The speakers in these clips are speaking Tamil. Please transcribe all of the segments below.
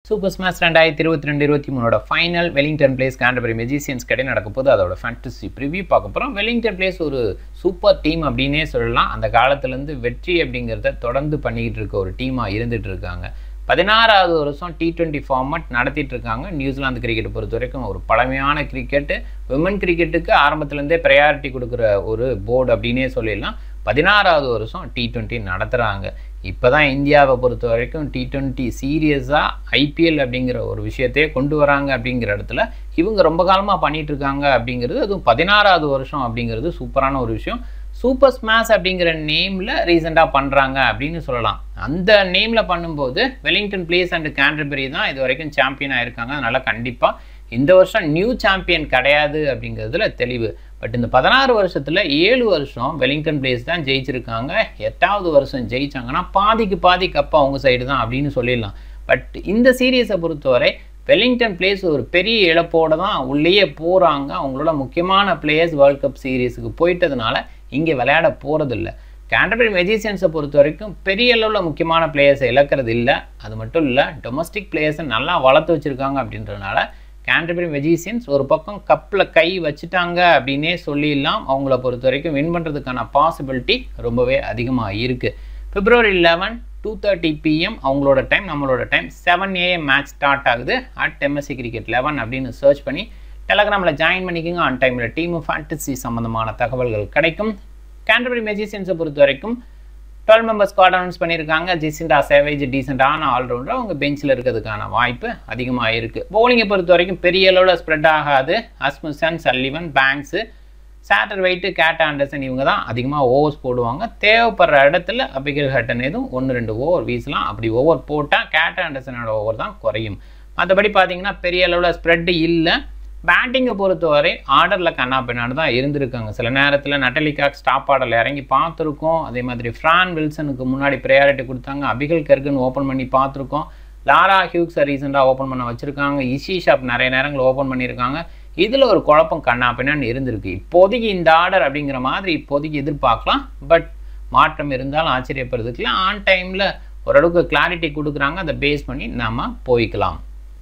சூப்பர் ஸ்மாஷ் ரெண்டாயிரத்தி இருபத்தி ரெண்டு இருபத்தி மூணோட final Wellington Blaze Canterbury Magicians கடை நடக்க போது அதோட ஃபேண்டசி ப்ரிவியூ பார்க்க போகிறோம் வெலிங்டன் பிளேஸ் ஒரு சூப்பர் டீம் அப்படின்னே சொல்லலாம் அந்த காலத்துலேருந்து வெற்றி அப்படிங்கிறத தொடர்ந்து பண்ணிக்கிட்டு இருக்க ஒரு டீமாக இருந்துட்டு இருக்காங்க பதினாறாவது வருஷம் டி டுவெண்ட்டி ஃபார்மட் நடத்திட்டு இருக்காங்க நியூசிலாந்து கிரிக்கெட்டை பொறுத்த வரைக்கும் ஒரு பழமையான கிரிக்கெட்டு விமன் கிரிக்கெட்டுக்கு ஆரம்பத்துலேருந்தே ப்ரையாரிட்டி கொடுக்குற ஒரு போர்டு அப்படின்னே சொல்லிடலாம் பதினாறாவது வருஷம் டி டுவெண்ட்டி நடத்துகிறாங்க இப்போ தான் இந்தியாவை பொறுத்த வரைக்கும் டி டுவெண்ட்டி சீரியஸாக ஐபிஎல் அப்படிங்கிற ஒரு விஷயத்தையே கொண்டு வராங்க அப்படிங்கிற இடத்துல இவங்க ரொம்ப காலமாக பண்ணிட்டு இருக்காங்க அப்படிங்கிறது அதுவும் பதினாறாவது வருஷம் அப்படிங்கிறது சூப்பரான ஒரு விஷயம் சூப்பர் ஸ்மாஷ் அப்படிங்கிற நேமில் ரீசெண்டாக பண்ணுறாங்க அப்படின்னு சொல்லலாம் அந்த நேமில் பண்ணும்போது வெலிங்டன் பிளேஸ் அண்ட் கேண்டர்பரி தான் இது வரைக்கும் சாம்பியனாக இருக்காங்க அதனால் கண்டிப்பாக இந்த வருஷம் நியூ சாம்பியன் கிடையாது அப்படிங்கிறதுல தெளிவு பட் இந்த பதினாறு வருஷத்தில் ஏழு வருஷம் வெலிங்டன் பிளேஸ் தான் ஜெயிச்சிருக்காங்க எட்டாவது வருஷம் ஜெயிச்சாங்கன்னா பாதிக்கு பாதி கப்பு அவங்க சைடு தான் அப்படின்னு சொல்லிடலாம் பட் இந்த சீரியஸை பொறுத்தவரை வெலிங்டன் பிளேஸ் ஒரு பெரிய இழப்போடு தான் உள்ளேயே போகிறாங்க அவங்களோட முக்கியமான பிளேயர்ஸ் வேர்ல்ட் கப் சீரீஸுக்கு போயிட்டதுனால இங்கே விளையாட போகிறதில்ல கேண்டபரி மெஜிசியன்ஸை பொறுத்த வரைக்கும் பெரிய அளவில் முக்கியமான பிளேயர்ஸை இழக்கிறது இல்லை அது மட்டும் இல்லை டொமஸ்டிக் பிளேயர்ஸை நல்லா வளர்த்து வச்சுருக்காங்க அப்படின்றதுனால கேண்டபரி மெஜிசியன்ஸ் ஒரு பக்கம் கப்பில் கை வச்சுட்டாங்க அப்படின்னே சொல்லிடலாம் அவங்கள பொறுத்த வரைக்கும் வின் பண்ணுறதுக்கான பாசிபிலிட்டி ரொம்பவே அதிகமாக இருக்குது February eleven two thirty PM அவங்களோட டைம் நம்மளோட time seven AM match start ஆகுது அட் எம்எஸ்சி கிரிக்கெட் லெவன் அப்படின்னு சர்ச் பண்ணி டெலகிராமில் ஜாயின் பண்ணிக்கோங்க ஆன் டைமில் டீமு ஃபேண்டசி சம்மந்தமான தகவல்கள் கிடைக்கும் கேண்டபரி மெஜிசியன்ஸை பொறுத்த வரைக்கும் டுவெல் மெம்பர்ஸ் ஸ்குவாட் அனௌன்ஸ் பண்ணியிருக்காங்க ஜிசிண்டா சேவேஜ் டீசெண்டான ஆல்ரவுண்டர் அவங்க பெஞ்சில் இருக்கிறதுக்கான வாய்ப்பு அதிகமாக இருக்குது பவுலிங்கை பொறுத்த வரைக்கும் பெரிய அளவில் ஸ்ப்ரெட் ஆகாது Asmussen Sullivan Banks Satterthwaite Kate Anderson இவங்க தான் அதிகமாக ஓவர்ஸ் போடுவாங்க தேவைப்படுற இடத்துல அபிகல் ஹட்டன் எதுவும் ஒன்று ரெண்டு ஓவர் வீசலாம் அப்படி ஓவர் போட்டால் கேட் ஆண்டர்சனோட ஓவர் தான் குறையும் மற்றபடி பார்த்தீங்கன்னா பெரிய அளவில் ஸ்ப்ரெட்டு இல்லை பேட்டிங்கை பொறுத்தவரை ஆர்டரில் கண்ணா பின்னாடி தான் இருந்திருக்காங்க சில நேரத்தில் நட்டலிகாக் ஸ்டாப் ஆர்டரில் இறங்கி பார்த்துருக்கோம் அதே மாதிரி ஃப்ரான் வில்சனுக்கு முன்னாடி ப்ரையாரிட்டி கொடுத்தாங்க அபிகல் கர்கன் ஓப்பன் பண்ணி பார்த்துருக்கோம் லாரா ஹியூக்ஸை ரீசெண்டாக ஓப்பன் பண்ண வச்சுருக்காங்க இஷி ஷாப் நிறைய நேரங்கள் ஓப்பன் பண்ணியிருக்காங்க இதில் ஒரு குழப்பம் கண்ணா பின்னான்னு இருந்திருக்கு இப்போதைக்கு இந்த ஆர்டர் அப்படிங்கிற மாதிரி இப்போதைக்கு எதிர்பார்க்கலாம் பட் மாற்றம் இருந்தாலும் ஆச்சரியப்படுறதுக்குல ஆன் டைமில் ஓரளவுக்கு கிளாரிட்டி கொடுக்குறாங்க அதை பேஸ் பண்ணி நாம் போய்க்கலாம்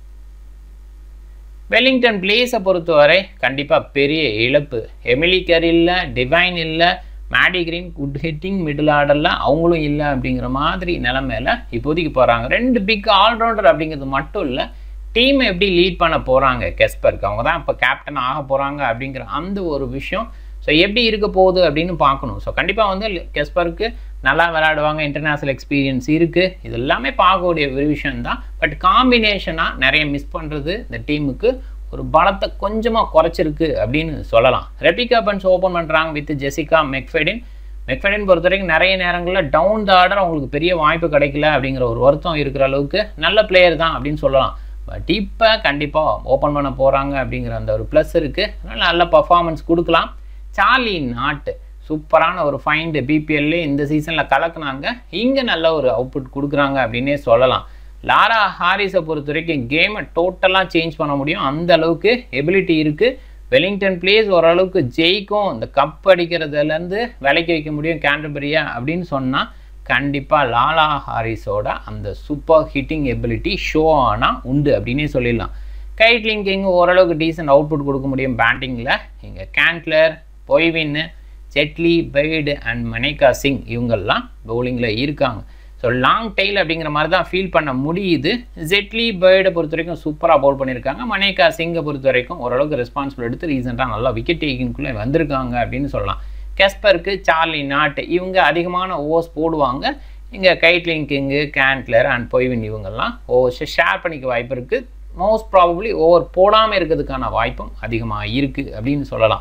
வெல்லிங்டன் பிளேஸை பொறுத்தவரை கண்டிப்பாக பெரிய இழப்பு எமிலிக்கர் இல்லை டிவைன் இல்லை Maddy Green good hitting middle ஆர்டரில் அவங்களும் இல்லை அப்படிங்கிற மாதிரி நிலமையில இப்போதைக்கு போகிறாங்க ரெண்டு பிக் ஆல்ரவுண்டர் அப்படிங்கிறது மட்டும் இல்லை டீமை எப்படி லீட் பண்ண போகிறாங்க கெஸ்பருக்கு அவங்க தான் இப்போ கேப்டன் ஆக போகிறாங்க அப்படிங்கிற அந்த ஒரு விஷயம் ஸோ எப்படி இருக்க போகுது அப்படின்னு பார்க்கணும் ஸோ கண்டிப்பாக வந்து கெஸ்பருக்கு நல்லா விளையாடுவாங்க இன்டர்நேஷ்னல் எக்ஸ்பீரியன்ஸ் இருக்குது இது எல்லாமே பார்க்கக்கூடிய ஒரு விஷயம் தான் பட் காம்பினேஷனாக நிறைய மிஸ் பண்ணுறது இந்த டீமுக்கு ஒரு பலத்தை கொஞ்சமாக குறைச்சிருக்கு அப்படின்னு சொல்லலாம் ரெபிகா பன்ஸ் ஓப்பன் பண்ணுறாங்க வித் ஜெசிகா மெக்ஃபெடின் மெக்ஃபெடின் பொறுத்த வரைக்கும் நிறைய நேரங்களில் டவுன் த ஆர்டர் அவங்களுக்கு பெரிய வாய்ப்பு கிடைக்கல அப்படிங்கிற ஒரு வருத்தம் இருக்கிற அளவுக்கு நல்ல பிளேயர் தான் அப்படின்னு சொல்லலாம் பட் இப்போ கண்டிப்பாக ஓப்பன் பண்ண போகிறாங்க அப்படிங்கிற அந்த ஒரு ப்ளஸ் இருக்குது அதனால் நல்ல பர்ஃபார்மன்ஸ் கொடுக்கலாம் சார்லி நாட்டு சூப்பரான ஒரு ஃபைண்டு பிபிஎல்லே இந்த சீசனில் கலக்குனாங்க இங்கே நல்ல ஒரு அவுட்புட் கொடுக்குறாங்க அப்படின்னே சொல்லலாம் லாரா ஹாரிஸை பொறுத்த வரைக்கும் கேமை டோட்டலாக சேஞ்ச் பண்ண முடியும் அந்த அளவுக்கு எபிலிட்டி இருக்குது வெலிங்டன் பிளேஸ் ஓரளவுக்கு ஜெயிக்கும் இந்த கப் அடிக்கிறதுலேருந்து விலைக்கு வைக்க முடியும் கேண்டபரியா அப்படின்னு சொன்னால் கண்டிப்பாக லாலா ஹாரிஸோட அந்த சூப்பர் ஹிட்டிங் எபிலிட்டி ஷோ ஆனால் உண்டு அப்படின்னே சொல்லிடலாம் கைட்லிங் கிங் ஓரளவுக்கு டீசென்ட் அவுட்புட் கொடுக்க முடியும் பேட்டிங்கில் இங்கே கேண்ட்லர் பொய்வின்னு ஜெட்லி பெய்டு அண்ட் மனேகா சிங் இவங்கெல்லாம் பவுலிங்கில் இருக்காங்க ஸோ லாங் டெய்ல் அப்படிங்கிற மாதிரி தான் ஃபீல் பண்ண முடியுது ஜெட்லி பேர்டை பொறுத்த வரைக்கும் சூப்பராக பவுல் பண்ணியிருக்காங்க மனேகா சிங்கை பொறுத்த வரைக்கும் ஓரளவுக்கு ரெஸ்பான்சிபிள் எடுத்து ரீசெண்டாக நல்லா விக்கெட் டேக்கிங்குள்ளே வந்திருக்காங்க அப்படின்னு சொல்லலாம் கெஸ்பருக்கு சார்லி நாட் இவங்க அதிகமான ஓவர்ஸ் போடுவாங்க இங்கே கைட்லிங் கிங்கு கேண்ட்லர் அண்ட் பொய்வின் இவங்கெல்லாம் ஓவர்ஸை ஷேர் பண்ணிக்க வாய்ப்பு இருக்குது மோஸ்ட் ப்ராபப்ளி ஓவர் போடாமல் இருக்கிறதுக்கான வாய்ப்பும் அதிகமாக இருக்குது அப்படின்னு சொல்லலாம்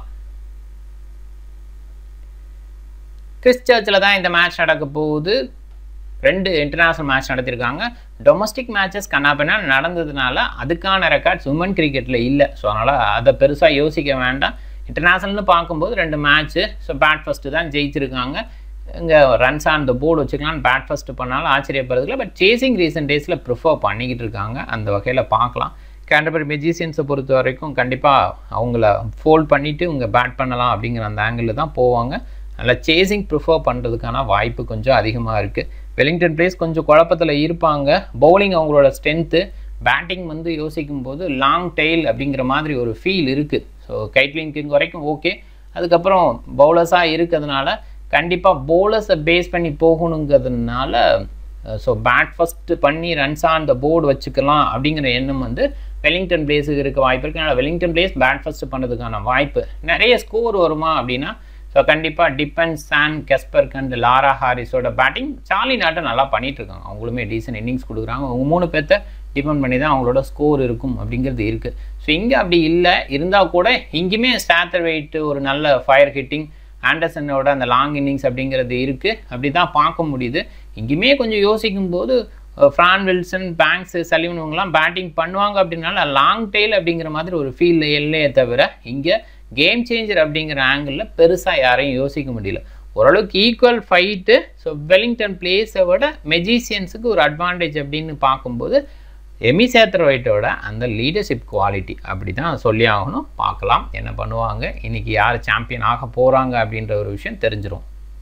கிறிஸ் சர்ச்சில் தான் இந்த மேட்ச் நடக்க போகுது ரெண்டு இன்டர்நேஷ்னல் மேட்ச் நடத்திருக்காங்க டொமஸ்டிக் மேட்சஸ் கண்ணாபின்னா நடந்ததுனால அதுக்கான ரெக்கார்ட்ஸ் உமன் கிரிக்கெட்டில் இல்லை ஸோ அதனால் அதை பெருசாக யோசிக்க வேண்டாம் இன்டர்நேஷ்னல்னு பார்க்கும்போது ரெண்டு மேட்ச்சு ஸோ பேட் ஃபஸ்ட்டு தான் ஜெயிச்சிருக்காங்க இங்கே ரன்ஸ் ஆன் த போர்டு வச்சுக்கலாம் பேட் ஃபஸ்ட்டு பண்ணாலும் ஆச்சரியப்படுறதுல பட் சேசிங் ரீசெண்ட் டேஸில் ப்ரிஃபர் பண்ணிக்கிட்டு இருக்காங்க அந்த வகையில் பார்க்கலாம் கேண்டபரி மெஜிசியன்ஸை பொறுத்த வரைக்கும் கண்டிப்பாக அவங்கள ஃபோல்ட் பண்ணிவிட்டு இவங்க பேட் பண்ணலாம் அப்படிங்கிற அந்த ஆங்கிளில் தான் போவாங்க அதில் சேசிங் ப்ரிஃபர் பண்ணுறதுக்கான வாய்ப்பு கொஞ்சம் அதிகமாக இருக்குது வெலிங்டன் பிளேஸ் கொஞ்சம் குழப்பத்தில் இருப்பாங்க பவுலிங் அவங்களோட ஸ்ட்ரென்த்து பேட்டிங் வந்து யோசிக்கும் போது லாங் டெய்ல் அப்படிங்கிற மாதிரி ஒரு ஃபீல் இருக்குது ஸோ கைட்லின் கிங் வரைக்கும் ஓகே அதுக்கப்புறம் பவுலர்ஸாக இருக்கிறதுனால கண்டிப்பாக பவுலர்ஸை பேஸ் பண்ணி போகணுங்கிறதுனால ஸோ பேட் ஃபஸ்ட்டு பண்ணி ரன்ஸ் ஆன் த போர்டு வச்சுக்கலாம் அப்படிங்கிற எண்ணம் வந்து வெலிங்டன் பிளேஸுக்கு இருக்க வாய்ப்பு இருக்குது அதனால் வெலிங்டன் பிளேஸ் பேட் ஃபஸ்ட்டு பண்ணுறதுக்கான வாய்ப்பு நிறைய ஸ்கோர் வருமா அப்படின்னா ஸோ கண்டிப்பாக டிபென்ஸ் சான் கெஸ்பர்க் அண்ட் லாரா ஹாரிஸோட பேட்டிங் சார்லி நாட்டை நல்லா பண்ணிட்டு இருக்காங்க அவங்களுமே டீசன்ட் இன்னிங்ஸ் கொடுக்குறாங்க அவங்க மூணு பேர்த்த டிபெண்ட் பண்ணி தான் அவங்களோட ஸ்கோர் இருக்கும் அப்படிங்கிறது இருக்குது ஸோ இங்கே அப்படி இல்லை இருந்தால் கூட இங்கேயுமே ஸ்டாத்தர் வெயிட் ஒரு நல்ல ஃபயர் ஹிட்டிங் ஆண்டர்சனோட அந்த லாங் இன்னிங்ஸ் அப்படிங்கிறது இருக்குது அப்படி தான் பார்க்க முடியுது இங்கேயுமே கொஞ்சம் யோசிக்கும் போது ஃப்ரான் வில்சன் பேங்க்ஸ் சலிவன் இவங்கெல்லாம் பேட்டிங் பண்ணுவாங்க அப்படின்னால லாங் டெய்ல் அப்படிங்கிற மாதிரி ஒரு ஃபீல் இல்லையே தவிர இங்கே கேம் சேஞ்சர் அப்படிங்கிற ஆங்கிளில் பெருசாக யாரையும் யோசிக்க முடியல ஓரளவுக்கு ஈக்குவல் ஃபைட்டு ஸோ வெலிங்டன் பிளேஸை விட மெஜிஷியன்ஸுக்கு ஒரு அட்வான்டேஜ் அப்படின்னு பார்க்கும்போது எமி சேத்ரவைட்டோட அந்த லீடர்ஷிப் குவாலிட்டி அப்படி தான் சொல்லி ஆகணும் பார்க்கலாம் என்ன பண்ணுவாங்க இன்றைக்கி யார் சாம்பியன் ஆக போகிறாங்க அப்படின்ற ஒரு விஷயம் தெரிஞ்சிடும்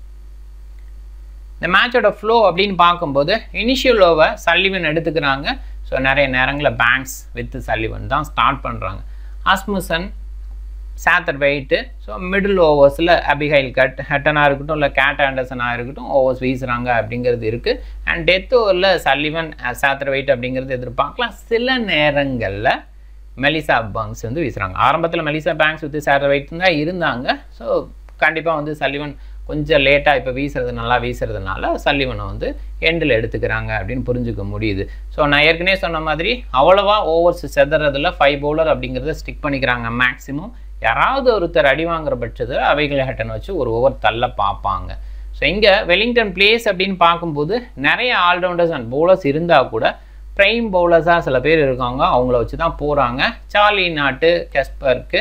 இந்த மேட்சோட ஃப்ளோ அப்படின்னு பார்க்கும்போது இனிஷியல் ஓவர் சல்லிவன் எடுத்துக்கிறாங்க ஸோ நிறைய நேரங்களில் பேங்க்ஸ் வித் சல்லிவன் தான் ஸ்டார்ட் பண்ணுறாங்க Asmussen Satterthwaite so middle ஓவர்ஸில் அபிகைல் கட் ஹெட்டனாக இருக்கட்டும் இல்லை கேட் ஆண்டர்சனாக இருக்கட்டும் ஓவர்ஸ் வீசுகிறாங்க அப்படிங்கிறது இருக்குது அண்ட் டெத் ஓவரில் சல்லிவன் சாத்தர் வெயிட் அப்படிங்கிறது எதிர்பார்க்கலாம் சில நேரங்களில் மெலிசா பேங்க்ஸ் வந்து வீசுகிறாங்க ஆரம்பத்தில் Melissa Banks with Satterthwaite தான் இருந்தாங்க ஸோ கண்டிப்பாக வந்து சல்லிவன் கொஞ்சம் லேட்டாக இப்போ வீசுறது நல்லா வீசுறதுனால சல்லிவனை வந்து எண்டில் எடுத்துக்கிறாங்க அப்படின்னு புரிஞ்சுக்க முடியுது ஸோ நான் ஏற்கனவே சொன்ன மாதிரி அவ்வளோவா ஓவர்ஸ் செதறதில் ஃபைவ் பவுலர் அப்படிங்கிறத ஸ்டிக் பண்ணிக்கிறாங்க மேக்ஸிமம் யாராவது ஒருத்தர் அடி வாங்குற பட்சத்தில் அவைகளை ஹட்டன் வச்சு ஒரு ஓவர் தள்ள பார்ப்பாங்க ஸோ இங்கே வெலிங்டன் பிளேஸ் அப்படின்னு பார்க்கும்போது நிறைய ஆல்ரவுண்டர்ஸ் அண்ட் பவுலர்ஸ் இருந்தால் கூட ப்ரைம் பவுலர்ஸாக சில பேர் இருக்காங்க அவங்கள வச்சு தான் போகிறாங்க சார்லி நாட்டு கெஸ்பர்க்கு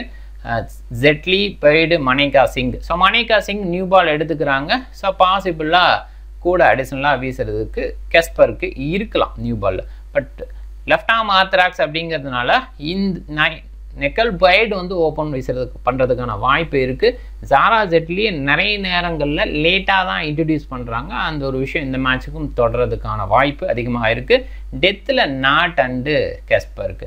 ஜெட்லி பெய்டு Manika Singh so Manika Singh new ball எடுத்துக்கிறாங்க ஸோ பாசிபிளாக கூட அடிஷ்னலாக வீசுறதுக்கு கெஸ்பருக்கு இருக்கலாம் நியூ பாலில் பட் லெஃப்ட் ஆம் ஆர்த்தராக்ஸ் அப்படிங்கிறதுனால இந்த நெக்கல் பைடு வந்து ஓப்பன் வீசுறதுக்கு பண்ணுறதுக்கான வாய்ப்பு இருக்குது ஜாரா ஜெட்லி நிறைய நேரங்களில் லேட்டாக தான் இன்ட்ரடியூஸ் பண்ணுறாங்க அந்த ஒரு விஷயம் இந்த மேட்ச்சுக்கும் தொடர்றதுக்கான வாய்ப்பு அதிகமாக இருக்குது டெத்தில் நாட் அண்டு கெஸ்பருக்கு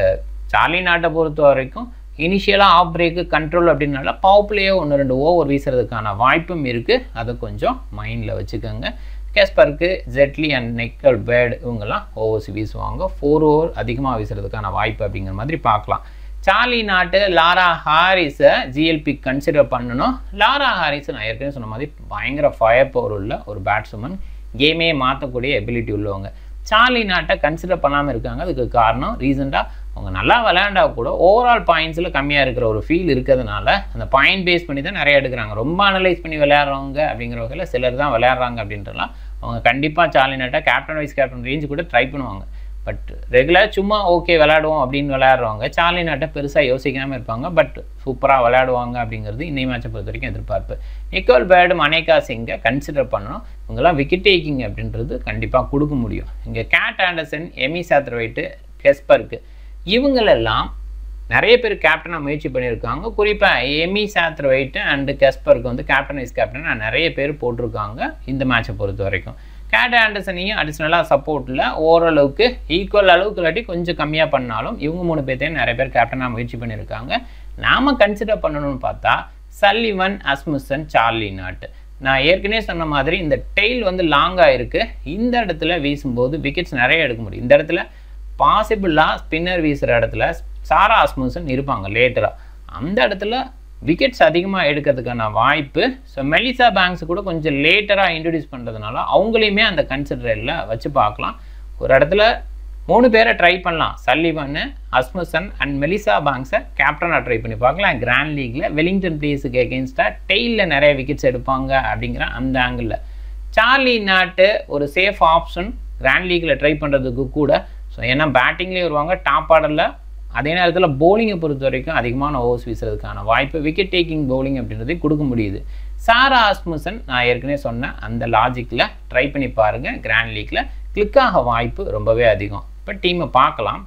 சார்லி நாட்டை பொறுத்த வரைக்கும் இனிஷியலாக ஆஃப் பிரேக்கு கண்ட்ரோல் அப்படின்னால பவர் பிளேயோ ஒன்று ரெண்டு ஓவர் வீசுறதுக்கான வாய்ப்பும் இருக்குது அதை கொஞ்சம் மைண்டில் வச்சுக்கோங்க கேஸ்பருக்கு ஜெட்லி அண்ட் நெக்கல் பேட் இவங்கெல்லாம் ஓவர்ஸ் வீசுவாங்க ஃபோர் ஓவர் அதிகமாக வீசுறதுக்கான வாய்ப்பு அப்படிங்கிற மாதிரி பார்க்கலாம் சார்லி நாட்டு லாரா ஹாரிஸை ஜிஎல்பி கன்சிடர் பண்ணணும் லாரா ஹாரிஸ் நான் ஏற்கனவே சொன்ன மாதிரி பயங்கர ஃபயர் பவர் உள்ள ஒரு பேட்ஸ்மேன் கேமே மாற்றக்கூடிய எபிலிட்டி உள்ளவங்க சார்லி நாட்டை கன்சிடர் பண்ணாமல் இருக்காங்க அதுக்கு காரணம் ரீசெண்டாக அவங்க நல்லா விளையாண்டா கூட ஓவரால் பாயிண்ட்ஸில் கம்மியாக இருக்கிற ஒரு ஃபீல் இருக்கிறதுனால அந்த பாயிண்ட் பேஸ் பண்ணி தான் நிறைய எடுக்கிறாங்க ரொம்ப அனலைஸ் பண்ணி விளையாடுறவங்க அப்படிங்கிற வகையில் சிலர் தான் விளையாடுறாங்க அப்படின்றலாம் அவங்க கண்டிப்பாக சார்லி நாட்டை கேப்டன் வைஸ் கேப்டன் ரேஞ்சு கூட ட்ரை பண்ணுவாங்க பட் ரெகுலர் சும்மா ஓகே விளையாடுவோம் அப்படின்னு விளையாடுறவங்க சார்லி நாட்டை பெருசாக யோசிக்காமல் இருப்பாங்க பட் சூப்பராக விளையாடுவாங்க அப்படிங்கிறது இன்னை மேட்சை பொறுத்த வரைக்கும் எதிர்பார்ப்பு நிக்கோல் பேர்டு மனேகா சிங்கை கன்சிடர் பண்ணணும் இவங்கெல்லாம் விக்கெட் டேக்கிங் அப்படின்றது கண்டிப்பாக கொடுக்க முடியும் இங்கே கேட் ஆண்டர்சன் எமி சாத்ரவைட்டு கெஸ்பருக்கு இவங்களெல்லாம் நிறைய பேர் கேப்டனாக முயற்சி பண்ணியிருக்காங்க குறிப்பாக எமி சாத்ரவைட்டு அண்டு கெஸ்பருக்கு வந்து கேப்டன் வைஸ் கேப்டன் நிறைய பேர் போட்டிருக்காங்க இந்த மேட்சை பொறுத்த வரைக்கும் கேட் ஆண்டர்சனையும் அடிஷ்னலாக சப்போர்ட்டில் ஓரளவுக்கு ஈக்குவல் அளவுக்கு இல்லாட்டி கொஞ்சம் கம்மியாக பண்ணாலும் இவங்க மூணு பேர்த்தையும் நிறைய பேர் கேப்டனாக முயற்சி பண்ணியிருக்காங்க நாம் கன்சிடர் பண்ணணும்னு பார்த்தா சல்லிவன் அஸ்முசன் சார்லி நாட்டு நான் ஏற்கனவே சொன்ன மாதிரி இந்த டெய்ல் வந்து லாங்காக இருக்குது இந்த இடத்துல வீசும்போது விக்கெட்ஸ் நிறைய எடுக்க முடியும் இந்த இடத்துல பாசிபிளாக ஸ்பின்னர் வீசுகிற இடத்துல சாரா அஸ்முசன் இருப்பாங்க லேட்டராக அந்த இடத்துல விக்கெட்ஸ் அதிகமாக எடுக்கிறதுக்கான வாய்ப்பு ஸோ மெலிசா பேங்க்ஸ் கூட கொஞ்சம் லேட்டராக இன்ட்ரடியூஸ் பண்ணுறதுனால அவங்களையுமே அந்த கன்சிடரில் வச்சு பார்க்கலாம் ஒரு இடத்துல மூணு பேரை ட்ரை பண்ணலாம் சல்லிவன் அஸ்முசன் அண்ட் மெலிசா பேங்க்ஸை கேப்டனாக ட்ரை பண்ணி பார்க்கலாம் கிராண்ட் லீக்ல வெலிங்டன் பிளேஸுக்கு எகென்ஸ்டாக டெய்லில் நிறைய விக்கெட்ஸ் எடுப்பாங்க அப்படிங்கிற அந்த ஆங்கிளில் சார்லி நாட்டு ஒரு சேஃப் ஆப்ஷன் கிராண்ட் லீக்கில் ட்ரை பண்ணுறதுக்கு கூட ஸோ ஏன்னா பேட்டிங்லேயே வருவாங்க டாப் ஆர்டரில் அதே நேரத்தில் பவுலிங்கை பொறுத்த வரைக்கும் அதிகமான ஓவர்ஸ் வீசுறதுக்கான வாய்ப்பு விக்கெட் டேக்கிங் பவுலிங் அப்படின்றதையும் கொடுக்க முடியுது சாரா ஆஸ்முசன் நான் ஏற்கனவே சொன்னேன் அந்த லாஜிக்கில் ட்ரை பண்ணி பாருங்கள் கிராண்ட் லீக்கில் கிளிக் ஆக வாய்ப்பு ரொம்பவே அதிகம் இப்போ டீமை பார்க்கலாம்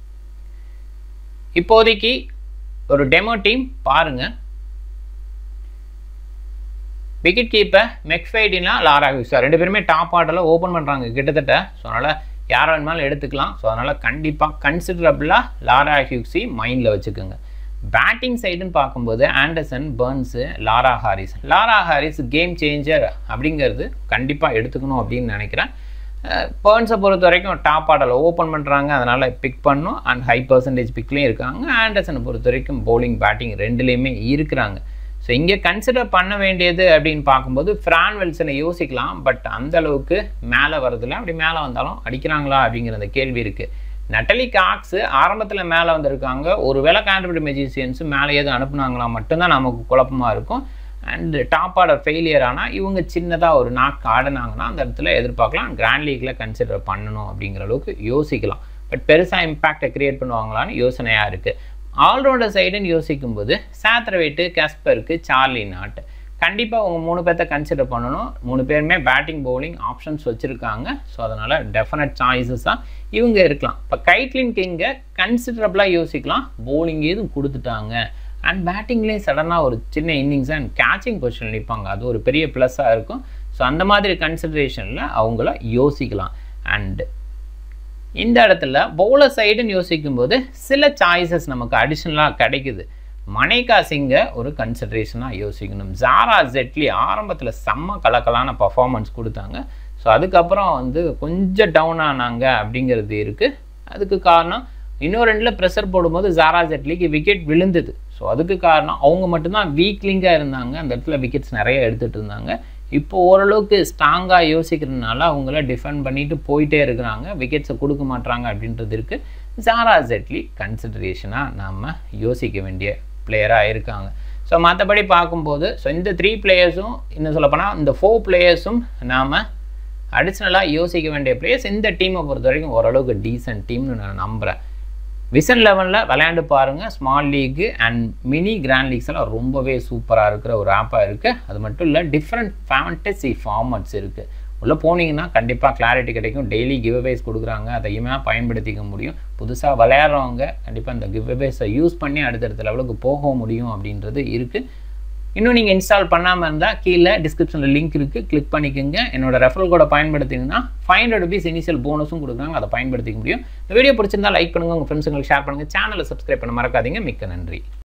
இப்போதைக்கு ஒரு டெமோ டீம் பாருங்கள் விக்கெட் கீப்பர் மெக்ஃபைடினா லாரா வியூஸா ரெண்டு பேருமே டாப் ஆர்டரில் ஓப்பன் பண்ணுறாங்க கிட்டத்தட்ட ஸோ அதனால் யார் வேணுமாலும் எடுத்துக்கலாம் ஸோ அதனால் கண்டிப்பாக கன்சிடரபிளாக லாரா ஹியூக்ஸி மைண்டில் வச்சுக்கோங்க பேட்டிங் சைடுன்னு பார்க்கும்போது Anderson Burns Laura Harris Laura Harris game changer அப்படிங்கிறது கண்டிப்பாக எடுத்துக்கணும் அப்படின்னு நினைக்கிறேன் பேர்ன்ஸை பொறுத்த வரைக்கும் டாப் ஆர்டரில் ஓப்பன் பண்ணுறாங்க அதனால் பிக் பண்ணும் அண்ட் ஹை பர்சன்டேஜ் பிக்லேயும் இருக்காங்க ஆண்டர்சனை பொறுத்த வரைக்கும் பவுலிங் பேட்டிங் ரெண்டுலேயுமே இருக்கிறாங்க ஸோ இங்கே கன்சிடர் பண்ண வேண்டியது அப்படின்னு பார்க்கும்போது ஃப்ரான் வெல்சனை யோசிக்கலாம் பட் அந்த அளவுக்கு மேலே வரதில்ல அப்படி மேலே வந்தாலும் அடிக்கிறாங்களா அப்படிங்கிற அந்த கேள்வி இருக்குது நட்டலி காக்ஸு ஆரம்பத்தில் மேலே வந்திருக்காங்க ஒரு வேளை கேண்டபிள் மெஜிஷியன்ஸு மேலே எதுவும் அனுப்புனாங்களா மட்டும்தான் நமக்கு குழப்பமாக இருக்கும் அண்டு டாப் ஆர்டர் ஃபெயிலியர் ஆனால் இவங்க சின்னதாக ஒரு நாக் ஆடினாங்கன்னா அந்த இடத்துல எதிர்பார்க்கலாம் கிராண்ட் லீக்கில் கன்சிடர் பண்ணணும் அப்படிங்கிற அளவுக்கு யோசிக்கலாம் பட் பெருசாக இம்பேக்டை க்ரியேட் பண்ணுவாங்களான்னு யோசனையாக இருக்குது ஆல்ரவுண்டர் சைடுன்னு யோசிக்கும்போது சாத்ரவேட்டு கேஸ்பருக்கு சார்லி நாட் கண்டிப்பாக அவங்க மூணு பேர்த்த கன்சிடர் பண்ணணும் மூணு பேருமே பேட்டிங் பவுலிங் ஆப்ஷன்ஸ் வச்சுருக்காங்க ஸோ அதனால் டெஃபினட் சாய்ஸஸாக இவங்க இருக்கலாம் இப்போ கைட்லின் கிங்கை கன்சிடரபிளாக யோசிக்கலாம் பவுலிங் எதுவும் கொடுத்துட்டாங்க அண்ட் பேட்டிங்லேயே சடனாக ஒரு சின்ன இன்னிங்ஸ் அண்ட் கேச்சிங் பொசிஷன் நிற்பாங்க அது ஒரு பெரிய ப்ளஸ்ஸாக இருக்கும் ஸோ அந்த மாதிரி கன்சிடரேஷனில் அவங்கள யோசிக்கலாம் அண்டு இந்த இடத்துல பவுலர் சைடுன்னு யோசிக்கும்போது சில சாய்ஸஸ் நமக்கு அடிஷ்னலாக கிடைக்குது மனைகா சிங்கை ஒரு கன்சிடரேஷனாக யோசிக்கணும் ஜாரா ஜெட்லி ஆரம்பத்தில் செம்ம கலக்கலான பர்ஃபார்மன்ஸ் கொடுத்தாங்க ஸோ அதுக்கப்புறம் வந்து கொஞ்சம் டவுன் ஆனாங்க அப்படிங்கிறது இருக்குது அதுக்கு காரணம் இன்னொரு ரெண்டில் ப்ரெஷர் போடும்போது ஜாரா ஜெட்லிக்கு விக்கெட் விழுந்தது ஸோ அதுக்கு காரணம் அவங்க மட்டும்தான் வீக்லிங்காக இருந்தாங்க அந்த இடத்துல விக்கெட்ஸ் நிறைய எடுத்துகிட்டு இருந்தாங்க இப்போ ஓரளவுக்கு ஸ்ட்ராங்காக யோசிக்கிறதுனால அவங்கள டிஃபெண்ட் பண்ணிட்டு போயிட்டே இருக்கிறாங்க விக்கெட்ஸை கொடுக்க மாட்டாங்க அப்படின்றது இருக்குது ஜாரா ஜெட்லி கன்சிடரேஷனாக நாம் யோசிக்க வேண்டிய பிளேயராக இருக்காங்க ஸோ மற்றபடி பார்க்கும்போது ஸோ இந்த த்ரீ பிளேயர்ஸும் இன்னும் சொல்லப்போனால் இந்த ஃபோர் பிளேயர்ஸும் நாம் அடிஷ்னலாக யோசிக்க வேண்டிய பிளேயர்ஸ் இந்த டீமை பொறுத்த வரைக்கும் ஓரளவுக்கு டீசென்ட் டீம்னு நான் நம்புகிறேன் விசன் லெவலில் விளையாண்டு பாருங்கள் small league and mini grand leagues எல்லாம் ரொம்பவே சூப்பராக இருக்கிற ஒரு ஆப்பாக இருக்குது அது மட்டும் இல்லை டிஃப்ரெண்ட் ஃபேண்டசி ஃபார்மட்ஸ் இருக்குது உள்ளே போனீங்கன்னா கண்டிப்பாக கிளாரிட்டி கிடைக்கும் டெய்லி கிவ் அவேஸ் கொடுக்குறாங்க அதையுமே பயன்படுத்திக்க முடியும் புதுசாக விளையாடுறவங்க கண்டிப்பாக இந்த கிவ் அவேஸை யூஸ் பண்ணி அடுத்தடுத்த லெவலுக்கு போக முடியும் அப்படின்றது இருக்குது இன்னும் நீங்கள் இன்ஸ்டால் பண்ணாமல் இருந்தால் கீழே டிஸ்கிரிப்ஷனில் லிங்க் இருக்குது கிளிக் பண்ணிக்கோங்க என்னோட ரெஃபரல் கோடை பயன்படுத்திங்கன்னா ஃபைவ் ஹண்ட்ரட் ருபீஸ் இனிஷியல் போனஸும் கொடுக்குறாங்க அதை பயன்படுத்திக்க முடியும் இந்த வீடியோ பிடிச்சிருந்தா லைக் பண்ணுங்கள் உங்கள் ஃப்ரெண்ட்ஸுங்களுக்கு ஷேர் பண்ணுங்கள் சேனலை சப்ஸ்கிரைப் பண்ண மறக்காதீங்க மிக்க நன்றி